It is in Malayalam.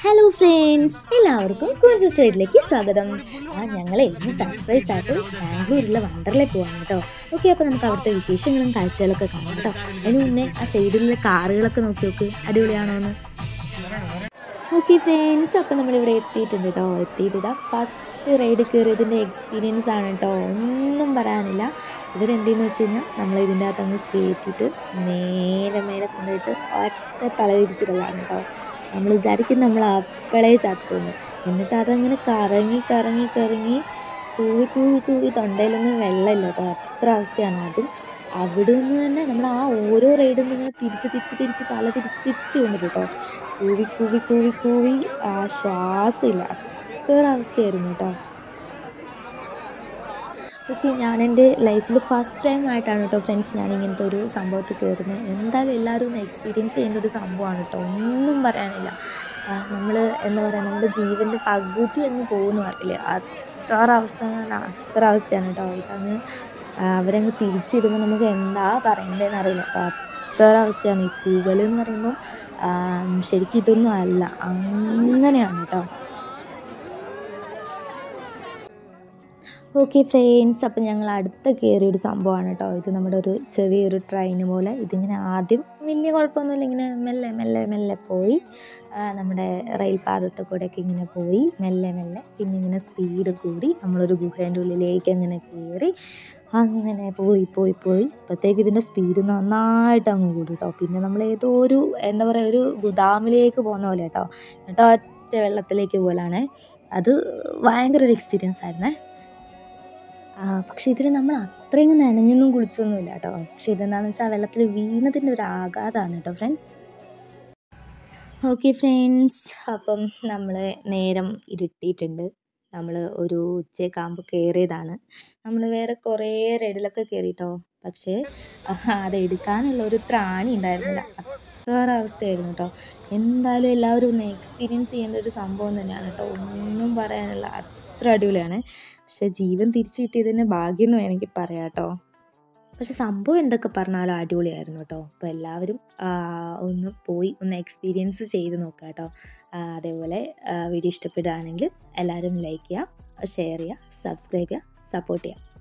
ഹലോ ഫ്രണ്ട്സ് എല്ലാവർക്കും കുഞ്ചു സൈഡിലേക്ക് സ്വാഗതം ആ ഞങ്ങളെ ഇന്ന് സർപ്രൈസ് ആയിട്ട് ബാംഗ്ലൂരിലെ വണ്ടറിലെ പോവാണ് കേട്ടോ ഓക്കെ അപ്പോൾ നമുക്ക് അവിടുത്തെ വിശേഷങ്ങളും കാഴ്ചകളൊക്കെ കാണാം കേട്ടോ അതിന് മുന്നേ ആ സൈഡിലുള്ള കാറുകളൊക്കെ നോക്കി നോക്ക് അടിപൊളിയാണോ എന്ന് ഓക്കെ ഫ്രണ്ട്സ് അപ്പോൾ നമ്മളിവിടെ എത്തിയിട്ടുണ്ട് കേട്ടോ എത്തിയിട്ട് ഇതാ ഫസ്റ്റ് റൈഡ് കയറിയതിൻ്റെ എക്സ്പീരിയൻസ് ആണ് കേട്ടോ ഒന്നും പറയാനില്ല ഇവരെന്തെന്ന് വെച്ച് കഴിഞ്ഞാൽ നമ്മൾ ഇതിൻ്റെ അകത്ത് അങ്ങ് കയറ്റിയിട്ട് നേരെ മേലെ കൊണ്ടുപോയിട്ട് ഒറ്റ തല തിരിച്ചിടലാണ് കേട്ടോ നമ്മൾ വിചാരിക്കും നമ്മൾ അപ്പളേ ചത്തുന്നു എന്നിട്ട് അതങ്ങനെ കറങ്ങി കറങ്ങി കറങ്ങി കൂവി കൂവി കൂവി തൊണ്ടയിലൊന്നും വെള്ളമില്ല കേട്ടോ അത്ര അവസ്ഥയാണ് അതും അവിടെ നിന്ന് തന്നെ നമ്മൾ ആ ഓരോ റൈഡിൽ നിന്ന് ഇങ്ങനെ തിരിച്ച് തിരിച്ച് തിരിച്ച് തല തിരിച്ച് തിരിച്ച് കൊണ്ടിട്ട് കേട്ടോ കൂവി കൂവി കൂവി കൂവി ആ ശ്വാസമില്ല അത്ര അവസ്ഥയായിരുന്നു കേട്ടോ ഓക്കെ ഞാൻ എൻ്റെ ലൈഫിൽ ഫസ്റ്റ് ടൈം ആയിട്ടാണ് കേട്ടോ ഫ്രണ്ട്സ് ഞാൻ ഇങ്ങനത്തെ ഒരു സംഭവത്തിൽ കയറുന്നത് എന്തായാലും എല്ലാവരും ഒന്ന് എക്സ്പീരിയൻസ് ചെയ്യേണ്ട ഒരു സംഭവമാണ് കേട്ടോ ഒന്നും പറയാനില്ല നമ്മൾ എന്താ പറയുക നമ്മുടെ ജീവൻ്റെ പകുതി അങ്ങ് പോകുന്നു അറിയില്ലേ അത്ര അവസ്ഥ എന്ന് പറഞ്ഞാൽ അത്ര അവസ്ഥയാണ് കേട്ടോ ഇതങ്ങ് അവരങ്ങ് തിരിച്ചിടുമ്പോൾ നമുക്ക് എന്താ പറയണ്ടതെന്ന് അറിയില്ല അപ്പോൾ അത്ര അവസ്ഥയാണ് ഈ കൂകൽ എന്ന് പറയുമ്പോൾ ശരിക്കും ഇതൊന്നും അല്ല അങ്ങനെയാണ് കേട്ടോ ഓക്കെ ഫ്രണ്ട്സ് അപ്പം ഞങ്ങൾ അടുത്ത കയറിയ ഒരു സംഭവമാണ് കേട്ടോ ഇത് നമ്മുടെ ഒരു ചെറിയൊരു ട്രെയിൻ പോലെ ഇതിങ്ങനെ ആദ്യം വലിയ കുഴപ്പമൊന്നുമില്ല ഇങ്ങനെ മെല്ലെ മെല്ലെ മെല്ലെ പോയി നമ്മുടെ റെയിൽ പാതത്തിൽ കൂടെയൊക്കെ ഇങ്ങനെ പോയി മെല്ലെ മെല്ലെ പിന്നെ ഇങ്ങനെ സ്പീഡ് കൂടി നമ്മളൊരു ഗുഹേൻ്റെ ഉള്ളിലേക്ക് അങ്ങനെ കയറി അങ്ങനെ പോയി പോയി പോയി അപ്പോഴത്തേക്ക് ഇതിൻ്റെ സ്പീഡ് നന്നായിട്ട് അങ്ങ് കൂടി കേട്ടോ പിന്നെ നമ്മൾ ഏതോ ഒരു എന്താ പറയുക ഒരു ഗുദാമിലേക്ക് പോകുന്ന പോലെ കേട്ടോ എന്നിട്ട് ഒറ്റ വെള്ളത്തിലേക്ക് പോലാണ് അത് ഭയങ്കര ഒരു എക്സ്പീരിയൻസ് ആയിരുന്നേ പക്ഷെ ഇതിൽ നമ്മൾ അത്രയും നനഞ്ഞൊന്നും കുളിച്ചൊന്നുമില്ല കേട്ടോ പക്ഷെ ഇതെന്താണെന്ന് വെച്ചാൽ വെള്ളത്തിൽ വീണതിൻ്റെ ഒരു ആഘാതമാണ് കേട്ടോ ഫ്രണ്ട്സ് ഓക്കെ ഫ്രണ്ട്സ് അപ്പം നമ്മൾ നേരം ഇരുട്ടിയിട്ടുണ്ട് നമ്മൾ ഒരു ഉച്ചക്കാകുമ്പോൾ കയറിയതാണ് നമ്മൾ വേറെ കുറേ റൈഡിലൊക്കെ കയറിയിട്ടോ പക്ഷേ അത് എടുക്കാനുള്ള ഒരു ത്രാണി ഉണ്ടായിരുന്നില്ല അത്ര അവസ്ഥയായിരുന്നു കേട്ടോ എന്തായാലും എല്ലാവരും ഒന്ന് എക്സ്പീരിയൻസ് ചെയ്യേണ്ട ഒരു സംഭവം തന്നെയാണ് കേട്ടോ ഒന്നും പറയാനുള്ള അത്ര അടിപൊളിയാണ് പക്ഷെ ജീവൻ തിരിച്ചു കിട്ടിയതിന് ഭാഗ്യം എന്ന് വേണമെങ്കിൽ പറയാം കേട്ടോ പക്ഷെ സംഭവം എന്തൊക്കെ പറഞ്ഞാലും അടിപൊളിയായിരുന്നു കേട്ടോ അപ്പോൾ എല്ലാവരും ഒന്ന് പോയി ഒന്ന് എക്സ്പീരിയൻസ് ചെയ്ത് നോക്കുക കേട്ടോ അതേപോലെ വീഡിയോ ഇഷ്ടപ്പെടുകയാണെങ്കിൽ എല്ലാവരും ലൈക്ക് ചെയ്യുക ഷെയർ ചെയ്യുക സബ്സ്ക്രൈബ് ചെയ്യുക സപ്പോർട്ട് ചെയ്യുക